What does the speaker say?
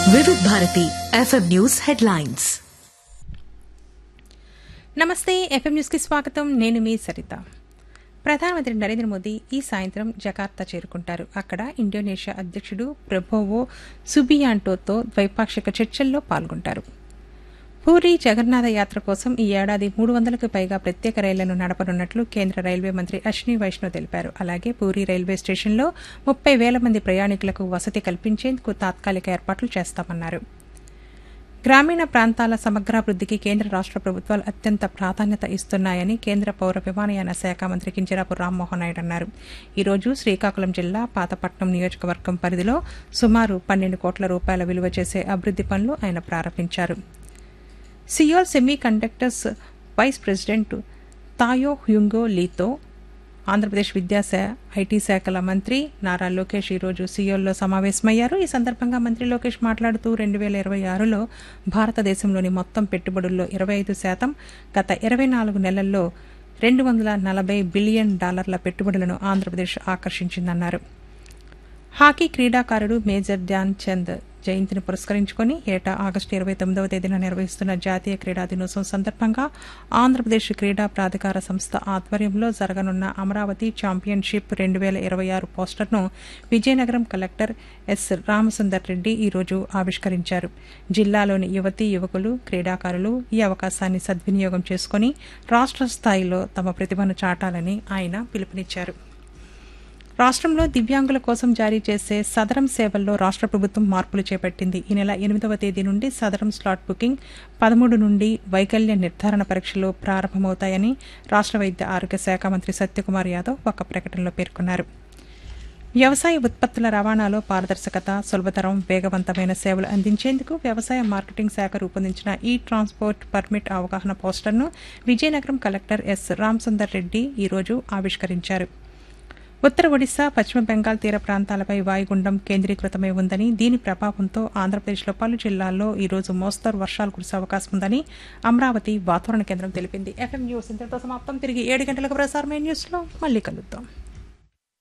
వివిధ Bharati FM news headlines నమస్తే FM న్యూస్కి స్వాగతం నేను మీ సరిత ప్రధానమంత్రి నరేంద్ర మోదీ ఈ సాయంత్రం జకార్తా చేరుకుంటారు అక్కడ ఇండోనేషియా అధ్యక్షుడు ప్రభోవో సుబియాంటోతో ద్వైపాక్షిక చర్చల్లో పాల్గొంటారు పూరి జగన్నాథ యాత్ర కోసం ఈ ఏడాది మూడు వందలకు పైగా ప్రత్యేక రైళ్లను నడపనున్నట్లు కేంద్ర రైల్వే మంత్రి అశ్విని వైష్ణవ్ తెలిపారు అలాగే పూరి రైల్వే స్టేషన్లో ముప్పై వేల మంది ప్రయాణికులకు వసతి కల్పించేందుకు తాత్కాలిక ఏర్పాట్లు చేస్తామన్నారు గ్రామీణ ప్రాంతాల సమగ్రాభివృద్ధికి కేంద్ర రాష్ట్ర ప్రభుత్వాలు అత్యంత ప్రాధాన్యత ఇస్తున్నాయని కేంద్ర పౌర విమానయాన శాఖ మంత్రి కింజరాపు రామ్మోహన్ నాయుడు అన్నారు ఈ రోజు శ్రీకాకుళం జిల్లా పాతపట్నం నియోజకవర్గం పరిధిలో సుమారు పన్నెండు కోట్ల రూపాయల విలువ చేసే అభివృద్ది పనులు ఆయన ప్రారంభించారు Seoul semi conductors vice president తాయో హ్యుంగో లీతో ఆంధ్రప్రదేశ్ విద్యాశా ఐటీ శాఖల మంత్రి నారా లోకేష్ ఈరోజు సియోల్లో సమావేశమయ్యారు ఈ సందర్భంగా మంత్రి లోకేష్ మాట్లాడుతూ రెండు వేల ఇరవై ఆరులో భారతదేశంలోని మొత్తం పెట్టుబడుల్లో ఇరవై ఐదు శాతం గత ఇరవై నాలుగు నెలల్లో రెండు వందల నలభై బిలియన్ డాలర్ల పెట్టుబడులను ఆంధ్రప్రదేశ్ ఆకర్షించిందన్నారు హాకీ క్రీడాకారుడు మేజర్ ధ్యాన్ చంద్ జయంతిని పురస్కరించుకుని ఏటా ఆగస్టు ఇరవై తొమ్మిదవ తేదీన నిర్వహిస్తున్న జాతీయ క్రీడా దినోత్సవం సందర్భంగా ఆంధ్రప్రదేశ్ క్రీడా ప్రాధికార సంస్థ ఆధ్వర్యంలో జరగనున్న అమరావతి ఛాంపియన్షిప్ రెండు వేల ఇరవై ఆరు పోస్టర్ను విజయనగరం కలెక్టర్ ఎస్ రామసుందర్ రెడ్డి ఈరోజు ఆవిష్కరించారు జిల్లాలోని యువతీ యువకులు క్రీడాకారులు ఈ అవకాశాన్ని సద్వినియోగం చేసుకుని రాష్ట్ర స్థాయిలో తమ ప్రతిభను చాటాలని ఆయన పిలుపునిచ్చారు రాష్ట్రంలో దివ్యాంగుల కోసం జారీ చేసే సదరం సేవల్లో రాష్ట్ర ప్రభుత్వం మార్పులు చేపట్టింది ఈ నెల ఎనిమిదవ తేదీ నుండి సదరం స్లాట్ బుకింగ్ పదమూడు నుండి వైకల్య నిర్ధారణ పరీక్షలు ప్రారంభమవుతాయని రాష్ట్ర వైద్య ఆరోగ్య శాఖ మంత్రి సత్యకుమార్ యాదవ్ ఒక ప్రకటనలో పేర్కొన్నారు వ్యవసాయ ఉత్పత్తుల రవాణాలో పారదర్శకత సులభతరం వేగవంతమైన సేవలు అందించేందుకు వ్యవసాయ మార్కెటింగ్ శాఖ రూపొందించిన ఈ ట్రాన్స్పోర్ట్ పర్మిట్ అవగాహన పోస్టర్ను విజయనగరం కలెక్టర్ ఎస్ రామసుందర్ రెడ్డి ఈరోజు ఆవిష్కరించారు ఉత్తర ఒడిశా పశ్చిమ బెంగాల్ తీర ప్రాంతాలపై వాయుగుండం కేంద్రీకృతమై ఉందని దీని ప్రభావంతో ఆంధ్రప్రదేశ్లో పలు జిల్లాల్లో ఈ రోజు మోస్తరు వర్షాలు కురిసే అవకాశం ఉందని అమరావతి వాతావరణ కేంద్రం తెలిపింది ఎఫ్ఎం న్యూస్ ఇంతటితో సమాప్తం తిరిగి ఏడు గంటలకు ప్రసారమైన న్యూస్లో మళ్ళీ కలుద్దాం